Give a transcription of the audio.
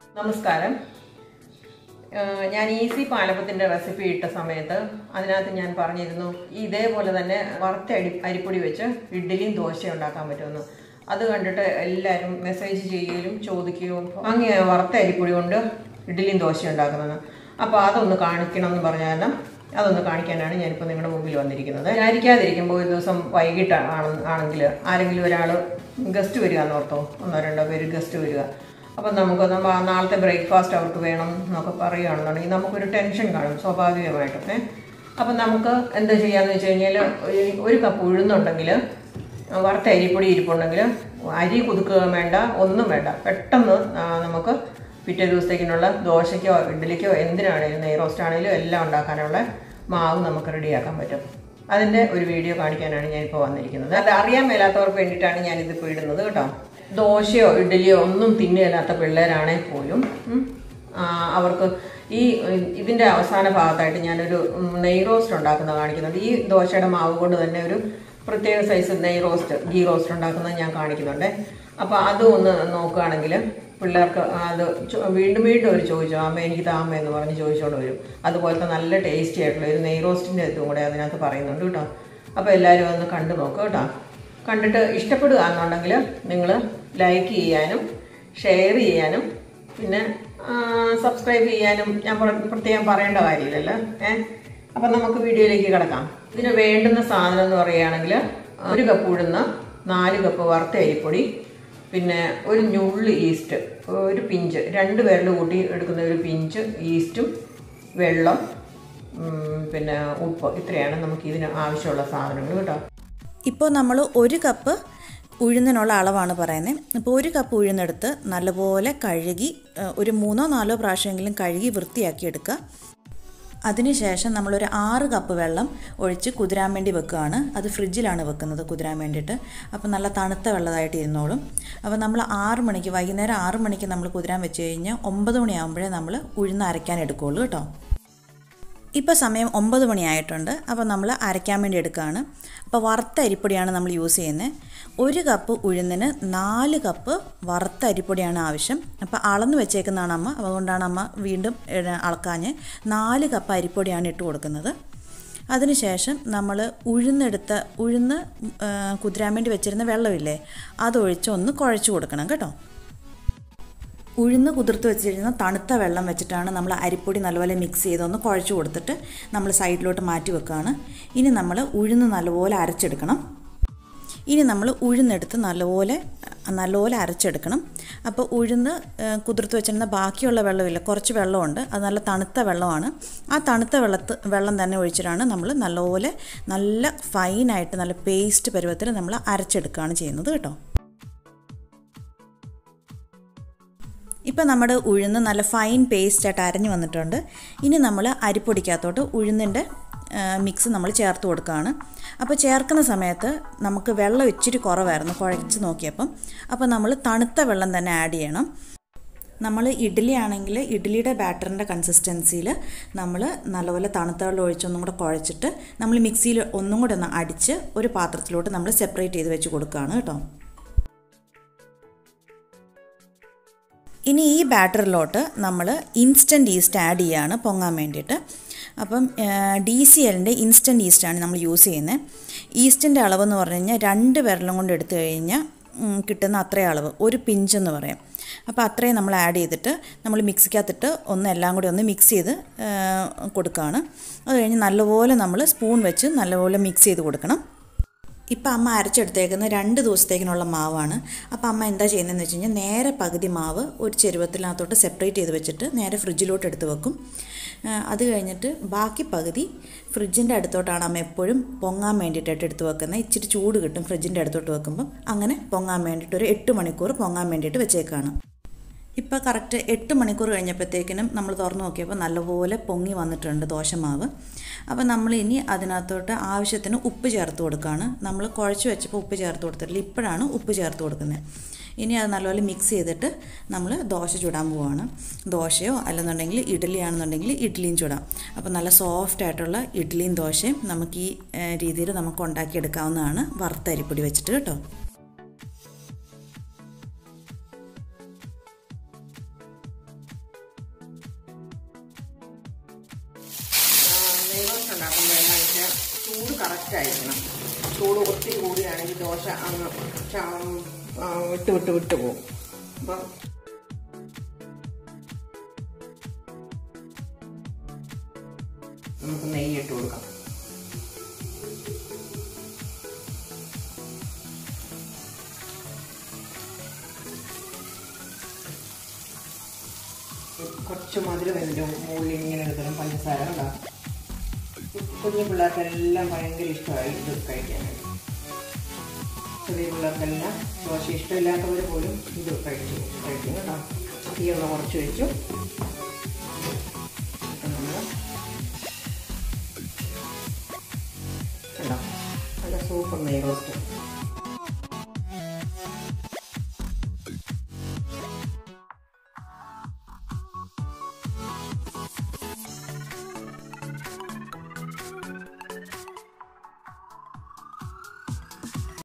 നമസ്കാരം ഏഹ് ഞാൻ easy പാലപ്പത്തിൻ്റെ recipe ഇട്ട സമയത്ത് അതിനകത്ത് ഞാൻ പറഞ്ഞിരുന്നു ഇതേപോലെ തന്നെ വറുത്ത അരി അരിപ്പൊടി വെച്ച് ഇഡ്ഡലിയും ദോശയും ഉണ്ടാക്കാൻ പറ്റുമെന്ന് അത് കണ്ടിട്ട് എല്ലാവരും മെസ്സേജ് ചെയ്യുകയും ചോദിക്കുകയും അങ്ങനെ വറുത്ത അരിപ്പൊടി കൊണ്ട് ഇഡ്ഡലിയും ദോശയും ഉണ്ടാക്കുന്നത് അപ്പോൾ അതൊന്ന് കാണിക്കണം എന്ന് പറഞ്ഞ കാരണം അതൊന്ന് കാണിക്കാനാണ് ഞാനിപ്പോൾ നിങ്ങളുടെ മുമ്പിൽ വന്നിരിക്കുന്നത് വിചാരിക്കാതിരിക്കുമ്പോൾ ഒരു ദിവസം വൈകിട്ടാണ് ആണെങ്കിൽ ആരെങ്കിലും ഒരാൾ ഗസ്റ്റ് വരിക എന്നോർത്തോ ഒന്നോ രണ്ടോ പേര് ഗസ്റ്റ് വരിക അപ്പം നമുക്ക് നമ്മ നാളത്തെ ബ്രേക്ക്ഫാസ്റ്റ് അവർക്ക് വേണം എന്നൊക്കെ പറയുകയാണെന്നുണ്ടെങ്കിൽ നമുക്കൊരു ടെൻഷൻ കാണും സ്വാഭാവികമായിട്ടൊക്കെ അപ്പം നമുക്ക് എന്താ ചെയ്യാന്ന് വെച്ച് കഴിഞ്ഞാൽ ഒരു കപ്പ് ഉഴുന്നുണ്ടെങ്കിൽ വറുത്ത അരിപ്പൊടി ഇരിപ്പുണ്ടെങ്കിൽ അരി കുതുക്കുക വേണ്ട ഒന്നും വേണ്ട പെട്ടെന്ന് ആ, നമുക്ക് പിറ്റേ ദിവസത്തേക്കിനുള്ള ദോശയ്ക്കോ ഇഡ്ഡലിക്കോ എന്തിനാണേലും നെയ് റോസ്റ്റ് ആണെങ്കിലും എല്ലാം ഉണ്ടാക്കാനുള്ള മാവ് നമുക്ക് റെഡിയാക്കാൻ പറ്റും അതിൻ്റെ ഒരു വീഡിയോ കാണിക്കാനാണ് ഞാനിപ്പോൾ വന്നിരിക്കുന്നത് അത് അറിയാൻ മേലാത്തവർക്ക് വേണ്ടിയിട്ടാണ് ഞാനിതിപ്പോൾ ഇടുന്നത് കേട്ടോ ദോശയോ ഇഡ്ഡലിയോ ഒന്നും തിന്നില്ലാത്ത പിള്ളേരാണെങ്കിൽ പോലും ഉം, ആ, അവർക്ക് ഈ ഇതിൻ്റെ അവസാന ഭാഗത്തായിട്ട് ഞാനൊരു ഉം, നെയ് റോസ്റ്റ് ഉണ്ടാക്കുന്നത് കാണിക്കുന്നുണ്ട് ഈ ദോശയുടെ മാവ് കൊണ്ട് തന്നെ ഒരു പ്രത്യേക സൈസ് നെയ് റോസ്റ്റ് ഗീ റോസ്റ്റ് ഉണ്ടാക്കുന്നത് ഞാൻ കാണിക്കുന്നുണ്ട് അപ്പോൾ അതും ഒന്ന് നോക്കുകയാണെങ്കിൽ പിള്ളേർക്ക് അത് ചോ- വീണ്ടും വീണ്ടും അവർ ചോദിച്ചു അമ്മ എനിക്ക് താമ എന്ന് പറഞ്ഞ് ചോദിച്ചുകൊണ്ട് വരും അതുപോലത്തെ നല്ല ടേസ്റ്റി ആയിട്ടുള്ള ഒരു നെയ് റോസ്റ്റിൻ്റെ ഇതും കൂടെ അതിനകത്ത് പറയുന്നുണ്ട് കേട്ടോ അപ്പോൾ എല്ലാവരും ഒന്ന് കണ്ടു നോക്കുക കേട്ടോ കണ്ടിട്ട് ഇഷ്ടപ്പെടുക എന്നുണ്ടെങ്കിൽ നിങ്ങൾ ലൈക്ക് ചെയ്യാനും ഷെയർ ചെയ്യാനും പിന്നെ സബ്സ്ക്രൈബ് ചെയ്യാനും ഞാൻ പ്ര- പ്രത്യേകം പറയേണ്ട കാര്യമില്ലല്ലോ ഏ അപ്പം നമുക്ക് വീഡിയോയിലേക്ക് കിടക്കാം ഇതിന് വേണ്ടുന്ന സാധനം എന്ന് പറയുകയാണെങ്കിൽ ഒരു കപ്പ് ഉഴുന്ന് നാല് കപ്പ് വറുത്ത അരിപ്പൊടി പിന്നെ ഒരു ഞുള്ളി ഈസ്റ്റ് ഒരു പിഞ്ച് രണ്ട് പേരുടെ കൂട്ടി എടുക്കുന്ന ഒരു പിഞ്ച് ഈസ്റ്റും വെള്ളം ഉം, പിന്നെ ഉപ്പ് ഇത്രയാണ് നമുക്ക് ഇതിന് ആവശ്യമുള്ള സാധനങ്ങൾ കേട്ടോ ഇപ്പോൾ നമ്മൾ ഒരു കപ്പ് ഉഴുന്നിനുള്ള അളവാണ് പറയുന്നത് അപ്പോൾ ഒരു കപ്പ് ഉഴുന്നെടുത്ത് നല്ലപോലെ കഴുകി ഏഹ്, ഒരു മൂന്നോ നാലോ പ്രാവശ്യമെങ്കിലും കഴുകി വൃത്തിയാക്കി എടുക്കുക അതിനുശേഷം നമ്മളൊരു ആറ് കപ്പ് വെള്ളം ഒഴിച്ച് കുതിരാൻ വേണ്ടി വെക്കുകയാണ് അത് ഫ്രിഡ്ജിലാണ് വെക്കുന്നത് കുതിരാൻ വേണ്ടിയിട്ട് അപ്പോൾ നല്ല തണുത്ത വെള്ളമായിട്ട് ഇരുന്നോളും അപ്പോൾ നമ്മൾ ആറ് മണിക്ക് വൈകുന്നേരം ആറ് മണിക്ക് നമ്മൾ കുതിരാൻ വെച്ച് കഴിഞ്ഞാൽ ഒമ്പത് മണിയാകുമ്പോഴേ നമ്മൾ ഉഴുന്ന് അരയ്ക്കാൻ എടുക്കുകയുള്ളൂ കേട്ടോ ഇപ്പോൾ സമയം ഒമ്പത് മണിയായിട്ടുണ്ട് അപ്പോൾ നമ്മൾ അരയ്ക്കാൻ വേണ്ടി എടുക്കുകയാണ് അപ്പോൾ വറുത്ത അരിപ്പൊടിയാണ് നമ്മൾ യൂസ് ചെയ്യുന്നത് ഒരു കപ്പ് ഉഴുന്നിന് നാല് കപ്പ് വറുത്ത അരിപ്പൊടിയാണ് ആവശ്യം അപ്പോൾ അളന്ന് വെച്ചേക്കുന്നതാണ് അമ്മ അതുകൊണ്ടാണ് അമ്മ വീണ്ടും ഏഹ്, അളക്കാഞ്ഞ് നാല് കപ്പ് അരിപ്പൊടിയാണ് ഇട്ട് കൊടുക്കുന്നത് അതിനുശേഷം നമ്മൾ ഉഴുന്നെടുത്ത ഉഴുന്ന് ഏഹ്, കുതിരാൻ വേണ്ടി വെച്ചിരുന്ന വെള്ളമില്ലേ അതൊഴിച്ച് ഒന്ന് കുഴച്ച് കൊടുക്കണം കേട്ടോ ഉഴുന്ന് കുതിർത്ത് വെച്ചിരുന്ന തണുത്ത വെള്ളം വെച്ചിട്ടാണ് നമ്മൾ അരിപ്പൊടി നല്ലപോലെ മിക്സ് ചെയ്തൊന്ന് കുഴച്ച് കൊടുത്തിട്ട് നമ്മൾ സൈഡിലോട്ട് മാറ്റി വെക്കുകയാണ് ഇനി നമ്മൾ ഉഴുന്ന് നല്ലപോലെ അരച്ചെടുക്കണം ഇനി നമ്മൾ ഉഴുന്നെടുത്ത് നല്ലപോലെ നല്ലപോലെ അരച്ചെടുക്കണം അപ്പോൾ ഉഴുന്ന് ഏഹ്, കുതിർത്ത് വെച്ചിരുന്ന ബാക്കിയുള്ള വെള്ളമില്ല കുറച്ച് വെള്ളമുണ്ട് അത് നല്ല തണുത്ത വെള്ളമാണ് ആ തണുത്ത വെള്ളത്ത് വെള്ളം തന്നെ ഒഴിച്ചിട്ടാണ് നമ്മൾ നല്ലപോലെ നല്ല ഫൈനായിട്ട് നല്ല പേസ്റ്റ് പരുവത്തിൽ നമ്മൾ അരച്ചെടുക്കുകയാണ് ചെയ്യുന്നത് കേട്ടോ ഇപ്പം നമ്മുടെ ഉഴുന്ന് നല്ല ഫൈൻ പേസ്റ്റായിട്ട് അരഞ്ഞു വന്നിട്ടുണ്ട് ഇനി നമ്മൾ അരിപ്പൊടിക്കകത്തോട്ട് ഉഴുന്നിൻ്റെ മിക്സ് നമ്മൾ ചേർത്ത് കൊടുക്കുകയാണ് അപ്പോൾ ചേർക്കുന്ന സമയത്ത് നമുക്ക് വെള്ളം ഇച്ചിരി കുറവായിരുന്നു കുഴച്ച് നോക്കിയപ്പം അപ്പോൾ നമ്മൾ തണുത്ത വെള്ളം തന്നെ ആഡ് ചെയ്യണം നമ്മൾ ഇഡ്ഡലി ആണെങ്കിൽ ഇഡ്ഡലിയുടെ ബാറ്ററിൻ്റെ കൺസിസ്റ്റൻസിയിൽ നമ്മൾ നല്ലപോലെ തണുത്ത വെള്ളം ഒഴിച്ചൊന്നും കൂടെ കുഴച്ചിട്ട് നമ്മൾ മിക്സിയിൽ ഒന്നും കൂടെ ഒന്ന് അടിച്ച് ഒരു പാത്രത്തിലോട്ട് നമ്മൾ സെപ്പറേറ്റ് ചെയ്ത് വെച്ച് കൊടുക്കുകയാണ് കേട്ടോ ഇനി ഈ ബാറ്ററിലോട്ട് നമ്മൾ ഇൻസ്റ്റൻറ്റ് ഈസ്റ്റ് ആഡ് ചെയ്യുകയാണ് പൊങ്ങാൻ വേണ്ടിയിട്ട് അപ്പം ഡി സി എല്ലിൻ്റെ ഇൻസ്റ്റൻറ്റ് ഈസ്റ്റാണ് നമ്മൾ യൂസ് ചെയ്യുന്നത് ഈസ്റ്റിൻ്റെ അളവെന്ന് പറഞ്ഞു കഴിഞ്ഞാൽ രണ്ട് വിരലും കൊണ്ട് എടുത്തു കഴിഞ്ഞാൽ ഉം, കിട്ടുന്ന അത്രയും അളവ് ഒരു പിഞ്ചെന്ന് പറയാം അപ്പോൾ അത്രയും നമ്മൾ ആഡ് ചെയ്തിട്ട് നമ്മൾ മിക്സിക്കകത്തിട്ട് ഒന്ന് എല്ലാം കൂടി ഒന്ന് മിക്സ് ചെയ്ത് ആ, കൊടുക്കുകയാണ് അത് കഴിഞ്ഞ് നല്ലപോലെ നമ്മൾ സ്പൂൺ വെച്ച് നല്ലപോലെ മിക്സ് ചെയ്ത് കൊടുക്കണം ഇപ്പം അമ്മ അരച്ചെടുത്തേക്കുന്ന രണ്ട് ദിവസത്തേക്കിനുള്ള മാവാണ് അപ്പോൾ അമ്മ എന്താ ചെയ്യുന്നതെന്ന് വെച്ച് കഴിഞ്ഞാൽ നേരെ പകുതി മാവ് ഒരു ചെരുവത്തിനകത്തോട്ട് സെപ്പറേറ്റ് ചെയ്ത് വെച്ചിട്ട് നേരെ ഫ്രിഡ്ജിലോട്ട് എടുത്ത് വെക്കും ആ, അത് കഴിഞ്ഞിട്ട് ബാക്കി പകുതി ഫ്രിഡ്ജിൻ്റെ അടുത്തോട്ടാണ് അമ്മ എപ്പോഴും പൊങ്ങാൻ വേണ്ടിയിട്ടായിട്ട് എടുത്ത് വെക്കുന്നത് ഇച്ചിരി ചൂട് കിട്ടും ഫ്രിഡ്ജിൻ്റെ അടുത്തോട്ട് വെക്കുമ്പം അങ്ങനെ പൊങ്ങാൻ വേണ്ടിയിട്ട് ഒരു എട്ട് മണിക്കൂർ പൊങ്ങാൻ വേണ്ടിയിട്ട് വെച്ചേക്കാണ് ഇപ്പോൾ കറക്റ്റ് എട്ട് മണിക്കൂർ കഴിഞ്ഞപ്പോഴത്തേക്കിനും നമ്മൾ തുറന്ന് നോക്കിയപ്പോൾ നല്ലപോലെ പൊങ്ങി വന്നിട്ടുണ്ട് ദോശമാവ് അപ്പോൾ നമ്മൾ ഇനി അതിനകത്തോട്ട് ആവശ്യത്തിന് ഉപ്പ് ചേർത്ത് കൊടുക്കുകയാണ് നമ്മൾ കുഴച്ച് വെച്ചപ്പോൾ ഉപ്പ് ചേർത്ത് കൊടുത്തിട്ടില്ല ഇപ്പോഴാണ് ഉപ്പ് ചേർത്ത് കൊടുക്കുന്നത് ഇനി അത് നല്ലപോലെ മിക്സ് ചെയ്തിട്ട് നമ്മൾ ദോശ ചുടാൻ പോവുകയാണ് ദോശയോ അല്ലെന്നുണ്ടെങ്കിൽ ഇഡ്ഡലി ആണെന്നുണ്ടെങ്കിൽ ഇഡ്ഡലിയും ചുടാം അപ്പോൾ നല്ല സോഫ്റ്റ് ആയിട്ടുള്ള ഇഡ്ഡലിയും ദോശയും നമുക്ക് ഈ രീതിയിൽ നമുക്ക് ഉണ്ടാക്കിയെടുക്കാവുന്നതാണ് വറുത്ത അരിപ്പൊടി വെച്ചിട്ട് കേട്ടോ ച- അങ്ങ് ച- ആ, വിട്ട് വിട്ട് വിട്ട് പോകും അപ്പം നമുക്ക് നെയ്യ് ഇട്ട് കൊടുക്കാം കുറച്ച് മധുരം എൻ്റെ മുകളിൽ ഇങ്ങനെ എടുക്കണം പഞ്ചസാര കണ്ടോ കുഞ്ഞു പിള്ളേർക്കെല്ലാം ഭയങ്കര ഇഷ്ടമായി ഇത് കഴിക്കാനായിട്ട് ചെറിയ പിള്ളേർക്കെല്ലാം ദോശ ഇഷ്ടമില്ലാത്തവർ പോലും ഇത് കഴിച്ചു കഴിക്കും കേട്ടോ തീ ഒന്ന് കുറച്ച് വെച്ചു നമ്മൾ കണ്ടോ നല്ല സൂപ്പർ നെയ് റോസ്റ്റ്